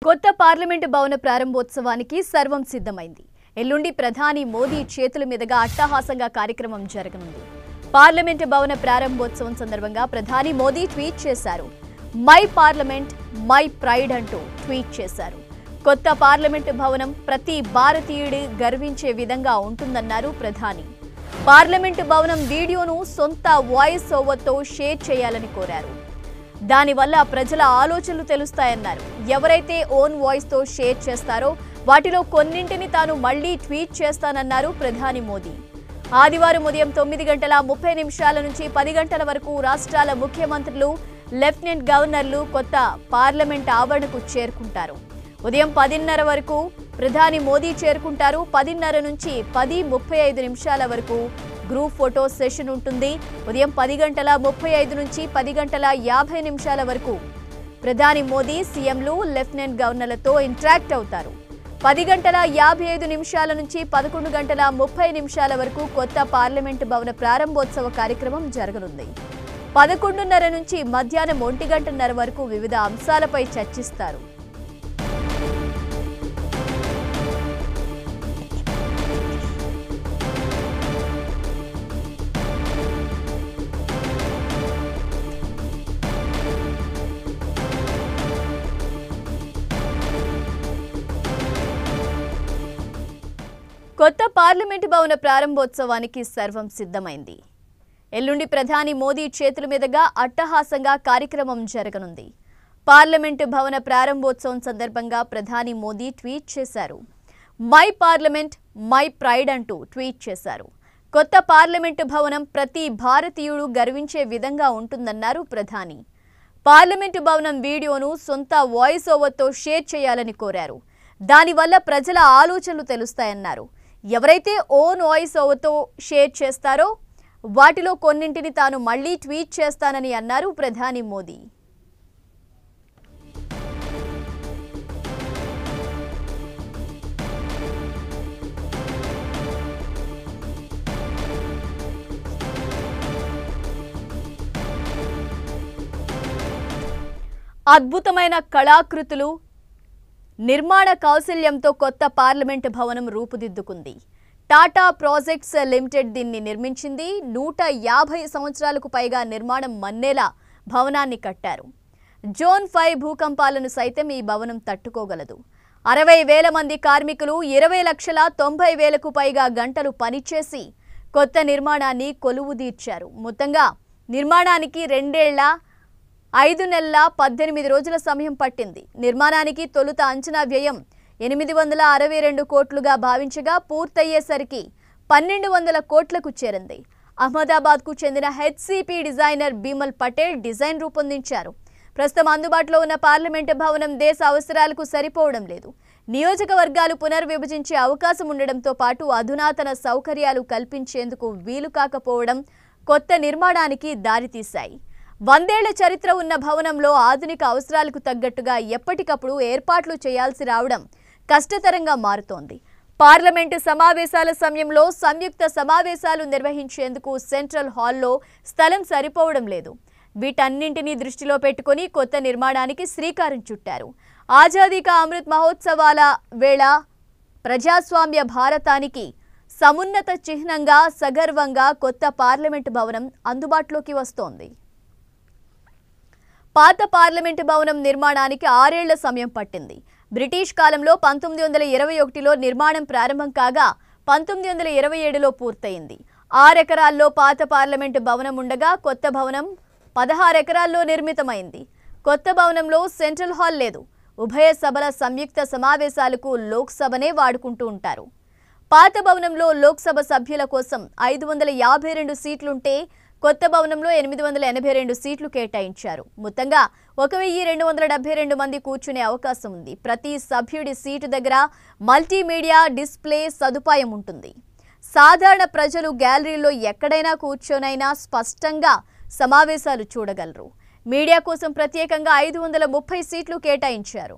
కొత్త పార్లమెంటు భవన ప్రారంభోత్సవానికి సర్వం సిద్ధమైంది ఎల్లుండి ప్రధాని మోదీ చేతుల మీదుగా అట్టహాసంగా కార్యక్రమం జరగనుంది పార్లమెంటు భవన ప్రారంభోత్సవం సందర్భంగా ప్రధాని మోదీ ట్వీట్ చేశారు మై పార్లమెంట్ మై ప్రైడ్ అంటూ ట్వీట్ చేశారు కొత్త పార్లమెంటు భవనం ప్రతి భారతీయుడి గర్వించే విధంగా ఉంటుందన్నారు ప్రధాని పార్లమెంటు భవనం వీడియోను సొంత వాయిస్ ఓవర్తో షేర్ చేయాలని కోరారు దానివల్ల ప్రజల ఆలోచనలు తెలుస్తాయన్నారు ఎవరైతే ఓన్ వాయిస్ తో షేర్ చేస్తారో వాటిలో కొన్నింటిని తాను మళ్లీ ట్వీట్ చేస్తానన్నారు ప్రధాని మోదీ ఆదివారం ఉదయం తొమ్మిది గంటల ముప్పై నిమిషాల నుంచి పది గంటల వరకు రాష్ట్రాల ముఖ్యమంత్రులు లెఫ్టినెంట్ గవర్నర్లు కొత్త పార్లమెంట్ ఆవరణకు చేరుకుంటారు ఉదయం పదిన్నర వరకు ప్రధాని మోదీ చేరుకుంటారు పదిన్నర నుంచి పది ముప్పై ఐదు నిమిషాల వరకు గ్రూప్ ఫోటో సెషన్ ఉంటుంది ఉదయం పది గంటల ముప్పై ఐదు నుంచి పది గంటల యాభై నిమిషాల వరకు ప్రధాని మోదీ సీఎంలు లెఫ్టినెంట్ గవర్నర్లతో ఇంటరాక్ట్ అవుతారు పది గంటల యాభై ఐదు నిమిషాల నుంచి పదకొండు గంటల ముప్పై నిమిషాల వరకు కొత్త పార్లమెంటు భవన ప్రారంభోత్సవ కార్యక్రమం జరగనుంది పదకొండున్నర నుంచి మధ్యాహ్నం ఒంటి గంటన్నర వరకు వివిధ అంశాలపై చర్చిస్తారు కొత్త పార్లమెంటు భవన ప్రారంభోత్సవానికి సర్వం సిద్ధమైంది ఎల్లుండి ప్రధాని మోదీ చేతుల మీదుగా అట్టహాసంగా కార్యక్రమం జరగనుంది పార్లమెంటు భవన ప్రారంభోత్సవం సందర్భంగా ప్రధాని మోదీ ట్వీట్ చేశారు మై పార్లమెంట్ మై ప్రైడ్ అంటూ ట్వీట్ చేశారు కొత్త పార్లమెంటు భవనం ప్రతి భారతీయుడు గర్వించే విధంగా ఉంటుందన్నారు ప్రధాని పార్లమెంటు భవనం వీడియోను సొంత వాయిస్ ఓవర్తో షేర్ చేయాలని కోరారు దానివల్ల ప్రజల ఆలోచనలు తెలుస్తాయన్నారు ఎవరైతే ఓన్ వాయిస్ ఓవర్తో షేర్ చేస్తారో వాటిలో కొన్నింటిని తాను మళ్లీ ట్వీట్ చేస్తానని అన్నారు ప్రధాని మోదీ అద్భుతమైన కళాకృతులు నిర్మాణ కౌశల్యంతో కొత్త పార్లమెంటు భవనం రూపుదిద్దుకుంది టాటా ప్రాజెక్ట్స్ లిమిటెడ్ దీన్ని నిర్మించింది నూట యాభై సంవత్సరాలకు పైగా నిర్మాణం మన్నేలా భవనాన్ని కట్టారు జోన్ ఫైవ్ భూకంపాలను సైతం ఈ భవనం తట్టుకోగలదు అరవై వేల మంది కార్మికులు ఇరవై లక్షల తొంభై వేలకు పైగా గంటలు పనిచేసి కొత్త నిర్మాణాన్ని కొలువుదీర్చారు మొత్తంగా నిర్మాణానికి రెండేళ్ల ఐదు నెలల పద్దెనిమిది రోజుల సమయం పట్టింది నిర్మాణానికి తొలుత అంచనా వ్యయం ఎనిమిది వందల అరవై రెండు కోట్లుగా భావించగా పూర్తయ్యేసరికి పన్నెండు వందల కోట్లకు చేరింది అహ్మదాబాద్కు చెందిన HCP designer Bimal Patel design రూపొందించారు ప్రస్తుతం అందుబాటులో ఉన్న పార్లమెంటు భవనం దేశ అవసరాలకు సరిపోవడం లేదు నియోజకవర్గాలు పునర్విభజించే అవకాశం ఉండడంతో పాటు అధునాతన సౌకర్యాలు కల్పించేందుకు వీలు కాకపోవడం కొత్త నిర్మాణానికి దారితీశాయి వందేళ్ల చరిత్ర ఉన్న భవనంలో ఆధునిక అవసరాలకు తగ్గట్టుగా ఎప్పటికప్పుడు ఏర్పాట్లు చేయాల్సి రావడం కష్టతరంగా మారుతోంది పార్లమెంటు సమావేశాల సమయంలో సంయుక్త సమావేశాలు నిర్వహించేందుకు సెంట్రల్ హాల్లో స్థలం సరిపోవడం లేదు వీటన్నింటినీ దృష్టిలో పెట్టుకుని కొత్త నిర్మాణానికి శ్రీకారం చుట్టారు ఆజాదీ కా అమృత్ మహోత్సవాల వేళ ప్రజాస్వామ్య భారతానికి సమున్నత చిహ్నంగా సగర్వంగా కొత్త పార్లమెంటు భవనం అందుబాటులోకి వస్తోంది పాత పార్లమెంటు భవనం నిర్మాణానికి ఆరేళ్ల సమయం పట్టింది బ్రిటిష్ కాలంలో పంతొమ్మిది వందల ఇరవై ఒకటిలో నిర్మాణం ప్రారంభం కాగా పంతొమ్మిది వందల ఇరవై ఏడులో పూర్తయింది ఆరెకరాల్లో పాత పార్లమెంటు భవనం ఉండగా కొత్త భవనం పదహారు ఎకరాల్లో నిర్మితమైంది కొత్త భవనంలో సెంట్రల్ హాల్ లేదు ఉభయ సభల సంయుక్త సమావేశాలకు లోక్సభనే వాడుకుంటూ ఉంటారు పాత భవనంలో లోక్సభ సభ్యుల కోసం ఐదు వందల యాభై రెండు సీట్లుంటే కొత్త భవనంలో ఎనిమిది వందల ఎనభై రెండు సీట్లు కేటాయించారు మొత్తంగా ఒక వెయ్యి రెండు వందల డెబ్బై రెండు మంది కూర్చునే అవకాశం ఉంది ప్రతి సభ్యుడి సీటు దగ్గర మల్టీమీడియా డిస్ప్లే సదుపాయం ఉంటుంది సాధారణ ప్రజలు గ్యాలరీలో ఎక్కడైనా కూర్చొనైనా స్పష్టంగా సమావేశాలు చూడగలరు మీడియా కోసం ప్రత్యేకంగా ఐదు వందల ముప్పై సీట్లు కేటాయించారు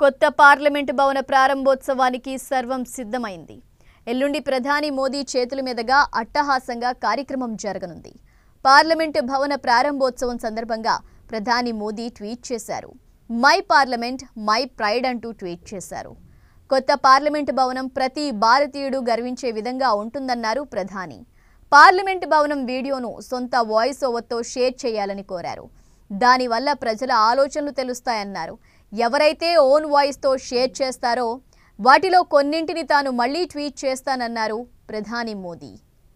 కొత్త పార్లమెంటు భవన ప్రారంభోత్సవానికి సర్వం సిద్ధమైంది ఎల్లుండి ప్రధాని మోదీ చేతుల మీదుగా అట్టహాసంగా కార్యక్రమం జరగనుంది పార్లమెంటు భవన ప్రారంభోత్సవం సందర్భంగా ప్రధాని మోదీ ట్వీట్ చేశారు మై పార్లమెంట్ మై ప్రైడ్ అంటూ ట్వీట్ చేశారు కొత్త పార్లమెంటు భవనం ప్రతి భారతీయుడు గర్వించే విధంగా ఉంటుందన్నారు ప్రధాని పార్లమెంటు భవనం వీడియోను సొంత వాయిస్ ఓవర్తో షేర్ చేయాలని కోరారు దానివల్ల ప్రజల ఆలోచనలు తెలుస్తాయన్నారు ఎవరైతే ఓన్ వాయిస్తో షేర్ చేస్తారో వాటిలో కొన్నింటిని తాను మళ్లీ ట్వీట్ చేస్తానన్నారు ప్రధాని మోదీ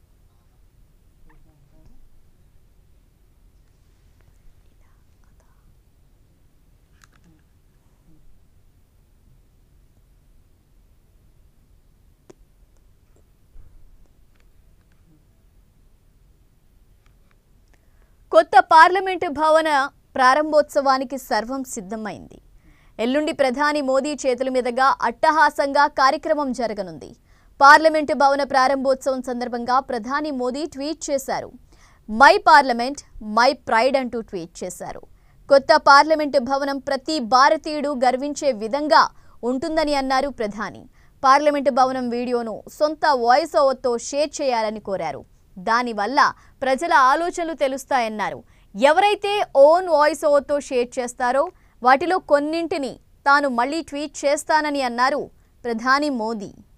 కొత్త పార్లమెంటు భవన ప్రారంభోత్సవానికి సర్వం సిద్ధమైంది ఎల్లుండి ప్రధాని మోదీ చేతుల మీదుగా అట్టహాసంగా కార్యక్రమం జరగనుంది పార్లమెంటు భవన ప్రారంభోత్సవం సందర్భంగా ప్రధాని మోదీ ట్వీట్ చేశారు మై పార్లమెంట్ మై ప్రైడ్ అంటూ ట్వీట్ చేశారు కొత్త పార్లమెంటు భవనం ప్రతి భారతీయుడు గర్వించే విధంగా ఉంటుందని అన్నారు ప్రధాని పార్లమెంటు భవనం వీడియోను సొంత వాయిస్ ఓవర్తో షేర్ చేయాలని కోరారు దానివల్ల ప్రజల ఆలోచనలు తెలుస్తాయన్నారు ఎవరైతే ఓన్ వాయిస్ ఓవర్తో షేర్ చేస్తారో వాటిలో కొన్నింటిని తాను మళ్ళీ ట్వీట్ చేస్తానని అన్నారు ప్రధాని మోదీ